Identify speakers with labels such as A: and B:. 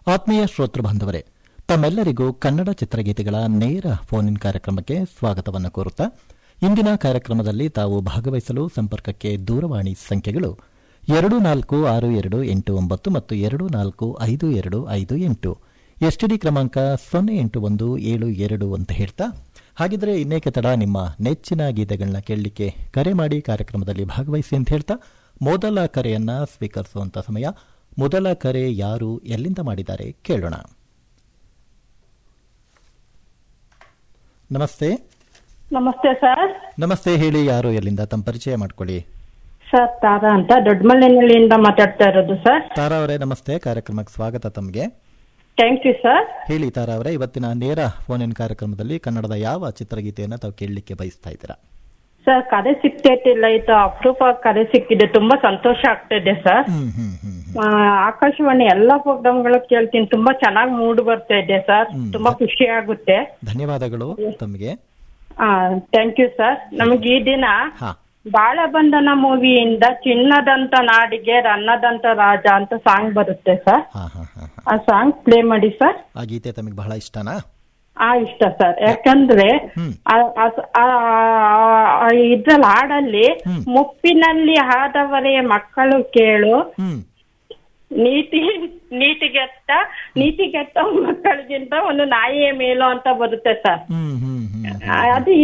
A: ಆತ್ಮೀಯ ಶ್ರೋತೃ ಬಾಂಧವರೇ ತಮ್ಮೆಲ್ಲರಿಗೂ ಕನ್ನಡ ಚಿತ್ರಗೀತೆಗಳ ನೇರ ಫೋನ್ ಇನ್ ಕಾರ್ಯಕ್ರಮಕ್ಕೆ ಸ್ವಾಗತವನ್ನು ಕೋರುತ್ತಾ ಇಂದಿನ ಕಾರ್ಯಕ್ರಮದಲ್ಲಿ ತಾವು ಭಾಗವಹಿಸಲು ಸಂಪರ್ಕಕ್ಕೆ ದೂರವಾಣಿ ಸಂಖ್ಯೆಗಳು ಎರಡು ನಾಲ್ಕು ಆರು ಎರಡು ಎಂಟು ಒಂಬತ್ತು ಮತ್ತು ಎರಡು ನಾಲ್ಕು ಐದು ಎರಡು ಐದು ಎಂಟು ಎಸ್ಟಿಡಿ ಕ್ರಮಾಂಕ ಸೊನ್ನೆ ಎಂಟು ಒಂದು ಏಳು ಎರಡು ಅಂತ ಹೇಳ್ತಾ ಹಾಗಿದ್ರೆ ಇನ್ನೇಕೆ ತಡ ನಿಮ್ಮ ನೆಚ್ಚಿನ ಗೀತೆಗಳನ್ನ ಕೇಳಲಿಕ್ಕೆ ಕರೆ ಮಾಡಿ ಕಾರ್ಯಕ್ರಮದಲ್ಲಿ ಭಾಗವಹಿಸಿ ಅಂತ ಹೇಳ್ತಾ ಮೊದಲ ಕರೆಯನ್ನ ಸ್ವೀಕರಿಸುವಂತ ಸಮಯ ಮೊದಲ ಕರೆ ಯಾರು ಎಲ್ಲಿಂದ ಮಾಡಿದ್ದಾರೆ ಕೇಳೋಣ ನಮಸ್ತೆ
B: ನಮಸ್ತೆ ಸರ್
A: ನಮಸ್ತೆ ಹೇಳಿ ಯಾರು ಎಲ್ಲಿಂದ ತಮ್ಮ ಪರಿಚಯ ಮಾಡ್ಕೊಳ್ಳಿ
B: ಸರ್ ತಾರಾ ಅಂತ ದೊಡ್ಡಮಳ್ಳಿನಹಳ್ಳಿಯಿಂದ ಮಾತಾಡ್ತಾ ಇರೋದು ಸರ್
A: ತಾರಾ ಅವರೇ ನಮಸ್ತೆ ಕಾರ್ಯಕ್ರಮಕ್ಕೆ ಸ್ವಾಗತ ತಮಗೆ
B: ಥ್ಯಾಂಕ್ ಯು ಸರ್
A: ಹೇಳಿ ತಾರಾ ಅವರೇ ಇವತ್ತಿನ ನೇರ ಫೋನ್ ಇನ್ ಕಾರ್ಯಕ್ರಮದಲ್ಲಿ ಕನ್ನಡದ ಯಾವ ಚಿತ್ರಗೀತೆಯನ್ನ ತಾವು ಕೇಳಲಿಕ್ಕೆ ಬಯಸ್ತಾ ಇದ್ದೀರಾ
B: ಸರ್ ಕರೆ ಸಿಗ್ತೈತಿಲ್ಲ ಇದು ಅಪರೂಪ ಕರೆ ಸಿಕ್ಕಿದೆ ತುಂಬಾ ಸಂತೋಷ ಆಗ್ತಿದೆ ಸರ್
A: ಹ್ಮ್ ಹ್ಮ್ ಹ್ಮ್ ಹ್ಮ್.
B: ಆ, ಆಕಾಶವಾಣಿ ಎಲ್ಲಾ ಪ್ರೋಗ್ರಾಮ್ಗಳು ಕೇಳ್ತೀನಿ ತುಂಬಾ ಚೆನ್ನಾಗಿ ಮೂಡ್ ಬರ್ತಾ ಇದೆ ಸರ್
A: ಹ್ಮ್.
B: ತುಂಬಾ ಖುಷಿ ಆಗುತ್ತೆ
A: ಧನ್ಯವಾದಗಳು ತಮಗೆ
B: ಥ್ಯಾಂಕ್ ಯು ಸರ್ ನಮಗೆ ಈ ದಿನ
A: ಹಾ
B: ಬಾಳಬಂಧನ ಮೂವಿಯಿಂದ ಚಿನ್ನದಂತ ನಾಡಿಗೆ ರನ್ನದಂತ ರಾಜ ಅಂತ ಸಾಂಗ್ ಬರುತ್ತೆ ಸರ್
A: ಹಾ ಹಾ ಹಾ ಹಾ.
B: ಆ ಸಾಂಗ್ ಪ್ಲೇ ಮಾಡಿ ಸರ್
A: ಆ ಗೀತೆ ತಮಗೆ ಬಹಳ ಇಷ್ಟನಾ
B: ಆ ಇಷ್ಟ ಸರ್ ಯಾಕಂದ್ರೆ
A: ಹ್ಮ್.
B: ಆ- ಆ- ಆ- ಆ ಇದ್ರಲ್ಲಿ ಹಾಡಲ್ಲಿ
A: ಹ್ಮ್.
B: ಮುಪ್ಪಿನಲ್ಲಿ ಆದವರೇ ಮಕ್ಕಳು ಕೇಳು
A: ಹ್ಮ್
B: ನೀತಿ ನೀತಿಗೆಟ್ಟ ನೀತಿಗೆಟ್ಟ ಮಕ್ಕಳಿಗಿಂತ ಒಂದು ನಾಯಿಯ ಮೇಲು ಅಂತ ಬರುತ್ತೆ ಸರ್
A: ಹ್ಮ್ ಹ್ಮ್ ಹ್ಮ್
B: ಅದು